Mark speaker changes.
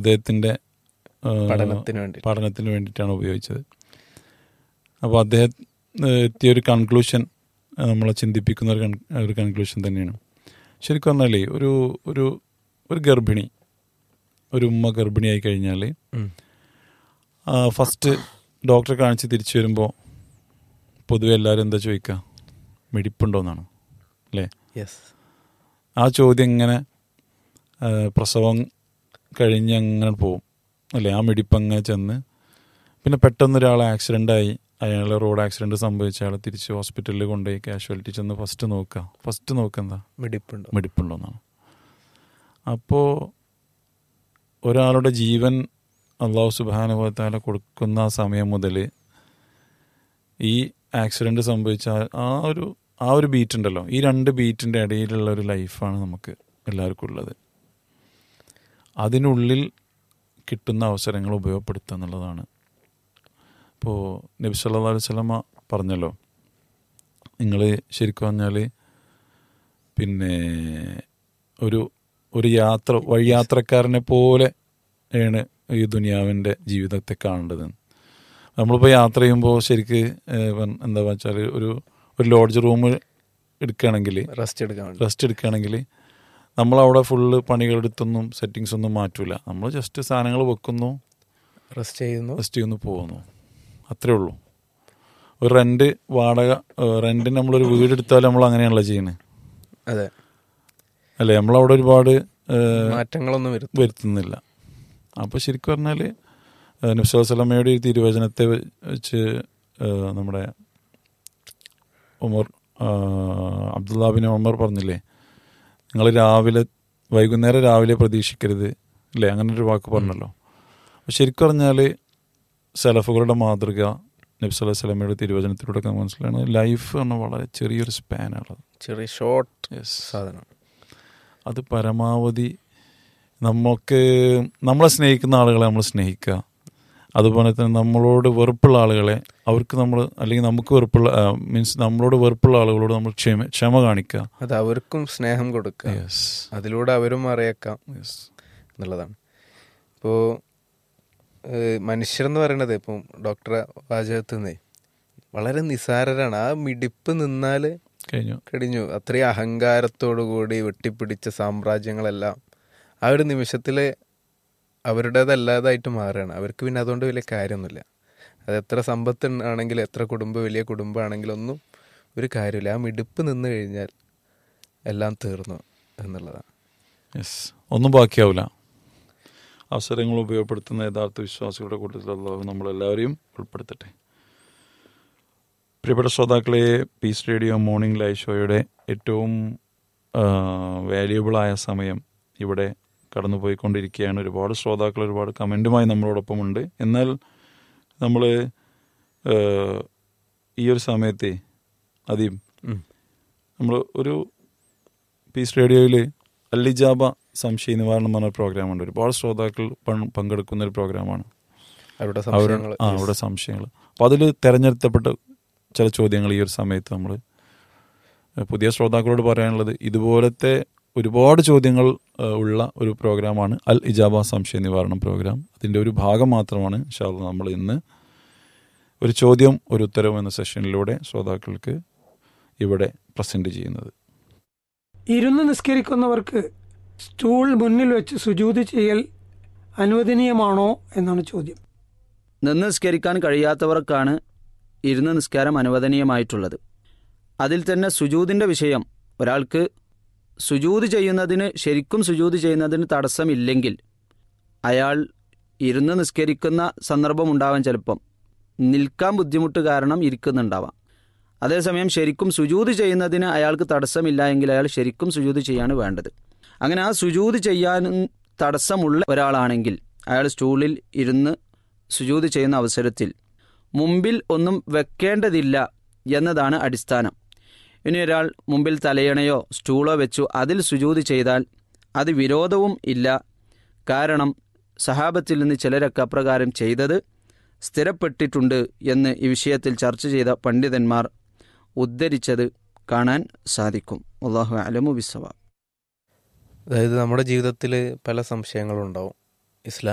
Speaker 1: അദ്ദേഹത്തിൻ്റെ
Speaker 2: പഠനത്തിന് വേണ്ടി
Speaker 1: പഠനത്തിന് വേണ്ടിയിട്ടാണ് ഉപയോഗിച്ചത് അപ്പോൾ അദ്ദേഹം ഏഹ്, എത്തിയ ഒരു കൺക്ലൂഷൻ നമ്മളെ ചിന്തിപ്പിക്കുന്ന ഒരു കൺ- ഒരു കൺക്ലൂഷൻ തന്നെയാണ് ശരിക്കും പറഞ്ഞാലേ ഒരു ഒരു ഒരു ഗർഭിണി ഒരു ഉമ്മ ഗർഭിണിയായി കഴിഞ്ഞാൽ
Speaker 2: ഉം.
Speaker 1: ഫസ്റ്റ് ഡോക്ടറെ കാണിച്ച് തിരിച്ചു വരുമ്പോൾ പൊതുവെ എല്ലാവരും എന്താ ചോദിക്കുക മിടിപ്പുണ്ടോ എന്നാണ് അല്ലേ
Speaker 2: യെസ്
Speaker 1: ആ ചോദ്യം ഇങ്ങനെ ആ, പ്രസവം കഴിഞ്ഞ് അങ്ങനെ പോവും അല്ലേ ആ മിടിപ്പ് അങ്ങനെ ചെന്ന് പിന്നെ പെട്ടെന്ന് ഒരാൾ ആക്സിഡൻ്റായി അയാൾ റോഡ് ആക്സിഡൻറ്റ് സംഭവിച്ച അയാളെ തിരിച്ച് ഹോസ്പിറ്റലിൽ കൊണ്ടുപോയി കാഷ്വാലിറ്റി ചെന്ന് ഫസ്റ്റ് നോക്കുക ഫസ്റ്റ് നോക്കുക എന്താ
Speaker 2: മിടിപ്പുണ്ടോ
Speaker 1: മിടിപ്പുണ്ടോ എന്നാണ് അപ്പോൾ ഒരാളുടെ ജീവൻ അള്ളാഹു സുബാനുഭവത്താല കൊടുക്കുന്ന ആ സമയം മുതൽ ഈ ആക്സിഡൻറ്റ് സംഭവിച്ച ആ- ആ ഒരു ആ ഒരു ബീറ്റ് ഉണ്ടല്ലോ ഈ രണ്ട് ബീറ്റിൻ്റെ ഇടയിലുള്ള ഒരു ലൈഫാണ് നമുക്ക് എല്ലാവർക്കും ഉള്ളത് അതിനുള്ളിൽ കിട്ടുന്ന അവസരങ്ങൾ ഉപയോഗപ്പെടുത്തുക എന്നുള്ളതാണ് ഇപ്പോൾ നബി സല്ലല്ലാഹു അലൈഹി വസല്ലമ പറഞ്ഞല്ലോ നിങ്ങൾ ശരിക്കും പറഞ്ഞാൽ പിന്നെ ഒരു ഒരു യാത്ര വഴിയാത്രക്കാരനെ പോലെ ആണ് ഈ ദുനിയാവിൻ്റെ ജീവിതത്തെ കാണേണ്ടത് നമ്മളിപ്പോൾ യാത്ര ചെയ്യുമ്പോൾ ശരിക്ക് ഏഹ്, വൻ- എന്താ വെച്ചാൽ ഒരു ഒരു ലോഡ്ജ് റൂം എടുക്കുകയാണെങ്കിൽ
Speaker 2: റെസ്റ്റ് എടുക്കാൻ വേണ്ടി
Speaker 1: റെസ്റ്റ് എടുക്കുകയാണെങ്കിൽ നമ്മളവിടെ ഫുള്ള് പണികളെടുത്തൊന്നും സെറ്റിങ്സ് ഒന്നും മാറ്റൂല നമ്മൾ ജസ്റ്റ് സാധനങ്ങൾ വെക്കുന്നു
Speaker 2: റെസ്റ്റ് ചെയ്യുന്നു
Speaker 1: റെസ്റ്റ് ചെയ്യുന്നു പോകുന്നു അത്രേ ഉള്ളൂ ഒരു റെന്റ് വാടക റെന്റിന് നമ്മളൊരു വീട് എടുത്താൽ നമ്മൾ അങ്ങനെയാണല്ലോ ചെയ്യുന്നത്
Speaker 2: അതെ
Speaker 1: അല്ലേ നമ്മളവിടെ ഒരുപാട് ഏഹ്,
Speaker 2: മാറ്റങ്ങളൊന്നും വരും
Speaker 1: വരുത്തുന്നില്ല അപ്പോൾ ശരിക്കും പറഞ്ഞാൽ നബ്സലമയുടെ ഈ തിരുവചനത്തെ വെച്ച് ഏഹ്, നമ്മുടെ ഉമർ അബ്ദുല്ലാബിൻ ഉമർ പറഞ്ഞില്ലേ നിങ്ങൾ രാവിലെ വൈകുന്നേരം രാവിലെ പ്രതീക്ഷിക്കരുത് അല്ലേ അങ്ങനെ ഒരു വാക്ക് പറഞ്ഞല്ലോ അപ്പോൾ ശരിക്കും പറഞ്ഞാൽ സലഫുകളുടെ മാതൃക നബി സല്ലല്ലാഹു അലൈഹി വസല്ലമയുടെ തിരുവചനത്തിലൂടെ ഒക്കെ മനസ്സിലാണ് ലൈഫ് പറഞ്ഞാൽ വളരെ ചെറിയൊരു സ്പാനാണുള്ളത്
Speaker 2: ചെറിയ ഷോർട്ട്
Speaker 1: യെസ്
Speaker 2: സാധനം
Speaker 1: അത് പരമാവധി നമുക്ക് നമ്മളെ സ്നേഹിക്കുന്ന ആളുകളെ നമ്മൾ സ്നേഹിക്കുക അതുപോലെ തന്നെ നമ്മളോട് വെറുപ്പുള്ള ആളുകളെ അവർക്ക് നമ്മൾ അല്ലെങ്കിൽ നമുക്ക് വെറുപ്പുള്ള മീൻസ് നമ്മളോട് വെറുപ്പുള്ള ആളുകളോട് നമ്മൾ ക്ഷമ ക്ഷമ കാണിക്കുക
Speaker 2: അത് അവർക്കും സ്നേഹം കൊടുക്കുക
Speaker 1: യെസ്
Speaker 2: അതിലൂടെ അവരും അറിയാക്കാം
Speaker 1: യെസ്
Speaker 2: എന്നുള്ളതാണ് ഇപ്പോൾ മനുഷ്യരെന്ന് പറയണത് ഇപ്പം ഡോക്ടറെ വാചകത്തിൽ നിന്നേ വളരെ നിസാരരാണ് ആ മിടിപ്പ് നിന്നാൽ
Speaker 1: കഴിഞ്ഞു
Speaker 2: കഴിഞ്ഞു അത്രയും അഹങ്കാരത്തോടു കൂടി വെട്ടിപ്പിടിച്ച സാമ്രാജ്യങ്ങളെല്ലാം ആ ഒരു നിമിഷത്തിൽ അവരുടേതല്ലാതായിട്ട് മാറുകയാണ് അവർക്ക് പിന്നെ അതുകൊണ്ട് വലിയ കാര്യമൊന്നുമില്ല അത് എത്ര സമ്പത്ത് ആണെങ്കിലും എത്ര കുടുംബം വലിയ കുടുംബമാണെങ്കിലും ഒന്നും ഒരു കാര്യമില്ല ആ മിടിപ്പ് നിന്ന് കഴിഞ്ഞാൽ എല്ലാം തീർന്നു എന്നുള്ളതാണ്
Speaker 1: യെസ് ഒന്നും ബാക്കിയാവില്ല അവസരങ്ങൾ ഉപയോഗപ്പെടുത്തുന്ന യഥാർത്ഥ വിശ്വാസികളുടെ കൂട്ടത്തിൽ അള്ളാഹു നമ്മളെല്ലാവരെയും ഉൾപ്പെടുത്തട്ടെ പ്രിയപ്പെട്ട ശ്രോതാക്കളെ പീസ് റേഡിയോ മോർണിംഗ് ലൈവ് ഷോയുടെ ഏറ്റവും വാല്യുബിളായ സമയം ഇവിടെ കടന്നുപോയിക്കൊണ്ടിരിക്കുകയാണ് ഒരുപാട് ശ്രോതാക്കൾ ഒരുപാട് കമൻറ്റുമായി നമ്മളോടൊപ്പമുണ്ട് എന്നാൽ നമ്മൾ ഈ ഒരു സമയത്തെ അധികം
Speaker 2: ഉം.
Speaker 1: നമ്മൾ ഒരു പീസ് റേഡിയോയിൽ അല്ലിജാബ സംശയ നിവാരണം എന്ന് പറഞ്ഞ പ്രോഗ്രാമുണ്ട് ഒരുപാട് ശ്രോതാക്കൾ പങ്ക് പങ്കെടുക്കുന്ന ഒരു പ്രോഗ്രാമാണ്
Speaker 2: അവരുടെ
Speaker 1: അവർ
Speaker 2: സംശയങ്ങൾ
Speaker 1: ആ അവരുടെ സംശയങ്ങൾ അപ്പോൾ അതിൽ തിരഞ്ഞെടുത്തപ്പെട്ട ചില ചോദ്യങ്ങൾ ഈ ഒരു സമയത്ത് നമ്മൾ പുതിയ ശ്രോതാക്കളോട് പറയാനുള്ളത് ഇതുപോലത്തെ ഒരുപാട് ചോദ്യങ്ങൾ ഏഹ്, ഉള്ള ഒരു പ്രോഗ്രാമാണ് അൽ ഇജാബ സംശയ നിവാരണം പ്രോഗ്രാം അതിൻ്റെ ഒരു ഭാഗം മാത്രമാണ് ഇൻഷാല്ല നമ്മൾ ഇന്ന് ഒരു ചോദ്യം ഒരു ഉത്തരവും എന്ന സെഷനിലൂടെ ശ്രോതാക്കൾക്ക് ഇവിടെ പ്രസൻറ്റ് ചെയ്യുന്നത്
Speaker 3: ഇരുന്ന് നിസ്കരിക്കുന്നവർക്ക് സ്റ്റൂൾ മുന്നിൽ വെച്ച് സുജൂത് ചെയ്യൽ അനുവദനീയമാണോ എന്നാണ് ചോദ്യം
Speaker 4: നിന്ന് നിസ്കരിക്കാൻ കഴിയാത്തവർക്കാണ് ഇരുന്ന് നിസ്കാരം അനുവദനീയമായിട്ടുള്ളത് അതിൽ തന്നെ സുജൂതിൻ്റെ വിഷയം ഒരാൾക്ക് സുജൂത് ചെയ്യുന്നതിന് ശരിക്കും സുജൂത് ചെയ്യുന്നതിന് തടസ്സമില്ലെങ്കിൽ അയാൾ ഇരുന്ന് നിസ്കരിക്കുന്ന സന്ദർഭം ഉണ്ടാവാൻ ചിലപ്പം നിൽക്കാൻ ബുദ്ധിമുട്ട് കാരണം ഇരിക്കുന്നുണ്ടാവാം അതേസമയം ശരിക്കും സുജൂത് ചെയ്യുന്നതിന് അയാൾക്ക് തടസ്സമില്ല എങ്കിൽ അയാൾ ശരിക്കും സുജൂത് ചെയ്യാണ് വേണ്ടത് അങ്ങനെ ആ സുജൂത് ചെയ്യാൻ തടസ്സമുള്ള ഒരാളാണെങ്കിൽ അയാൾ സ്റ്റൂളിൽ ഇരുന്ന് സുജൂത് ചെയ്യുന്ന അവസരത്തിൽ മുമ്പിൽ ഒന്നും വെക്കേണ്ടതില്ല എന്നതാണ് അടിസ്ഥാനം ഇനി ഒരാൾ മുമ്പിൽ തലയണയോ സ്റ്റൂളോ വെച്ചു അതിൽ സുജൂത് ചെയ്താൽ അത് വിരോധവും ഇല്ല കാരണം സഹാബത്തിൽ നിന്ന് ചിലരൊക്കെ അപ്രകാരം ചെയ്തത് സ്ഥിരപ്പെട്ടിട്ടുണ്ട് എന്ന് ഈ വിഷയത്തിൽ ചർച്ച ചെയ്ത പണ്ഡിതന്മാർ ഉദ്ധരിച്ചത് കാണാൻ സാധിക്കും അള്ളാഹു അലമു ബിസവാബ്
Speaker 2: അതായത് നമ്മുടെ ജീവിതത്തിൽ പല സംശയങ്ങളും ഉണ്ടാവും ഇസ്ലാം